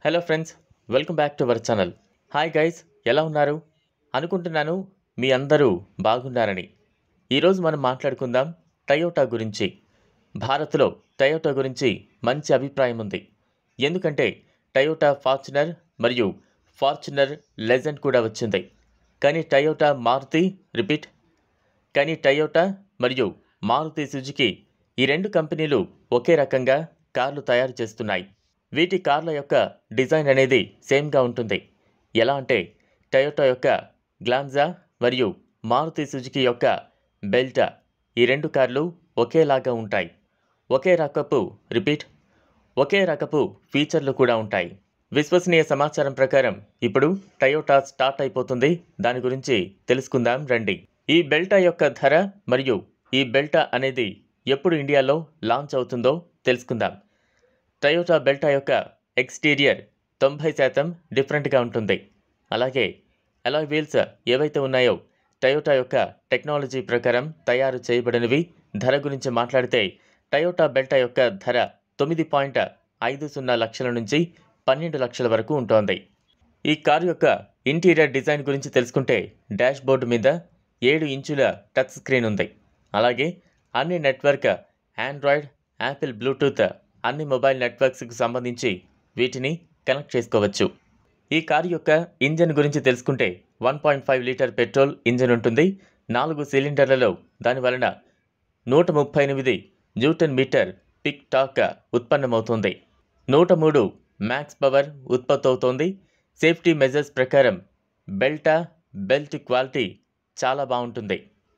hello friends welcome back to our channel hi guys ఎలా ఉన్నారు అనుకుంటున్నాను మీ అందరూ బాగున్నారని ఈరోజు మనం మాట్లాడుకుందాం టయోటా గురించి భారత్లో టయోటా గురించి మంచి అభిప్రాయం ఉంది ఎందుకంటే టయోటా ఫార్చునర్ మరియు ఫార్చునర్ లెజెండ్ కూడా వచ్చింది కానీ టయోటా మారుతి రిపీట్ కానీ టయోటా మరియు మారుతి సుజుకి ఈ రెండు కంపెనీలు ఒకే రకంగా కార్లు తయారు చేస్తున్నాయి వీటి కార్ల యొక్క డిజైన్ అనేది సేమ్గా ఉంటుంది ఎలా అంటే టయోటా యొక్క గ్లాన్జా మరియు మారుతి సుజుకి యొక్క బెల్టా ఈ రెండు కార్లు ఒకేలాగా ఉంటాయి ఒకే రకపు రిపీట్ ఒకే రకపు ఫీచర్లు కూడా ఉంటాయి విశ్వసనీయ సమాచారం ప్రకారం ఇప్పుడు టయోటా స్టార్ట్ అయిపోతుంది దాని గురించి తెలుసుకుందాం రండి ఈ బెల్టా యొక్క ధర మరియు ఈ బెల్టా అనేది ఎప్పుడు ఇండియాలో లాంచ్ అవుతుందో తెలుసుకుందాం టయోటా బెల్టా యొక్క ఎక్స్టీరియర్ తొంభై శాతం డిఫరెంట్గా ఉంటుంది అలాగే అలాయ్ వీల్స్ ఏవైతే ఉన్నాయో టయోటా యొక్క టెక్నాలజీ ప్రకారం తయారు చేయబడినవి ధర గురించి మాట్లాడితే టయోటా బెల్టా యొక్క ధర తొమ్మిది పాయింట్ ఐదు సున్నా లక్షల నుంచి పన్నెండు లక్షల వరకు ఉంటుంది ఈ కారు యొక్క ఇంటీరియర్ డిజైన్ గురించి తెలుసుకుంటే డాష్ బోర్డు మీద ఏడు ఇంచుల టచ్ స్క్రీన్ ఉంది అలాగే అన్ని నెట్వర్క్ ఆండ్రాయిడ్ యాపిల్ బ్లూటూత్ అన్ని మొబైల్ నెట్వర్క్స్కి సంబంధించి వీటిని కనెక్ట్ చేసుకోవచ్చు ఈ కారు యొక్క ఇంజన్ గురించి తెలుసుకుంటే one point five litre petrol engine ఉంటుంది నాలుగు సిలిండర్లలో దానివలన నూట ముప్పై ఎనిమిది న్యూటన్ మీటర్ పిక్ టాక్ ఉత్పన్నమవుతుంది నూట మూడు మ్యాక్స్ పవర్ ఉత్పత్తి అవుతోంది సేఫ్టీ మెజర్స్ ప్రకారం బెల్టా బెల్ట్ క్వాలిటీ చాలా బాగుంటుంది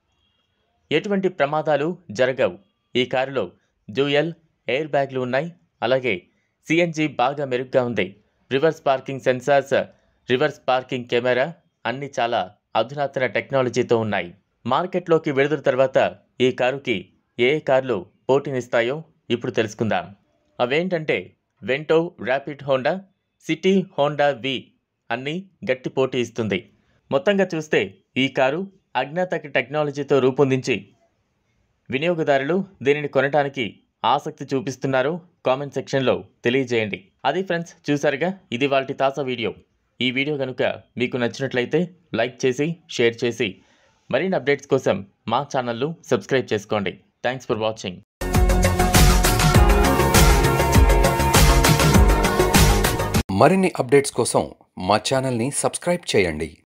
ఎటువంటి ప్రమాదాలు జరగవు ఈ కారులో డ్యూయల్ ఎయిర్ బ్యాగ్లు ఉన్నాయి అలాగే సిఎన్జి బాగా మెరుగ్గా ఉంది reverse parking sensors reverse parking camera అన్నీ చాలా అధునాతన టెక్నాలజీతో ఉన్నాయి మార్కెట్లోకి విడుదల తర్వాత ఈ కారుకి ఏ ఏ కార్లు పోటీనిస్తాయో ఇప్పుడు తెలుసుకుందాం అవేంటంటే Vento Rapid Honda City Honda V అన్నీ గట్టి పోటీ ఇస్తుంది మొత్తంగా చూస్తే ఈ కారు అజ్ఞాత టెక్నాలజీతో రూపొందించి వినియోగదారులు దీనిని కొనడానికి ఆసక్తి చూపిస్తున్నారు కామెంట్ సెక్షన్లో తెలియజేయండి అది ఫ్రెండ్స్ చూసారుగా ఇది వాళ్ళ తాజా వీడియో ఈ వీడియో కనుక మీకు నచ్చినట్లయితే లైక్ చేసి షేర్ చేసి మరిన్ని అప్డేట్స్ కోసం మా ఛానల్ను సబ్స్క్రైబ్ చేసుకోండి థ్యాంక్స్ ఫర్ వాచింగ్ మరిన్ని అప్డేట్స్ కోసం మా ఛానల్ని సబ్స్క్రైబ్ చేయండి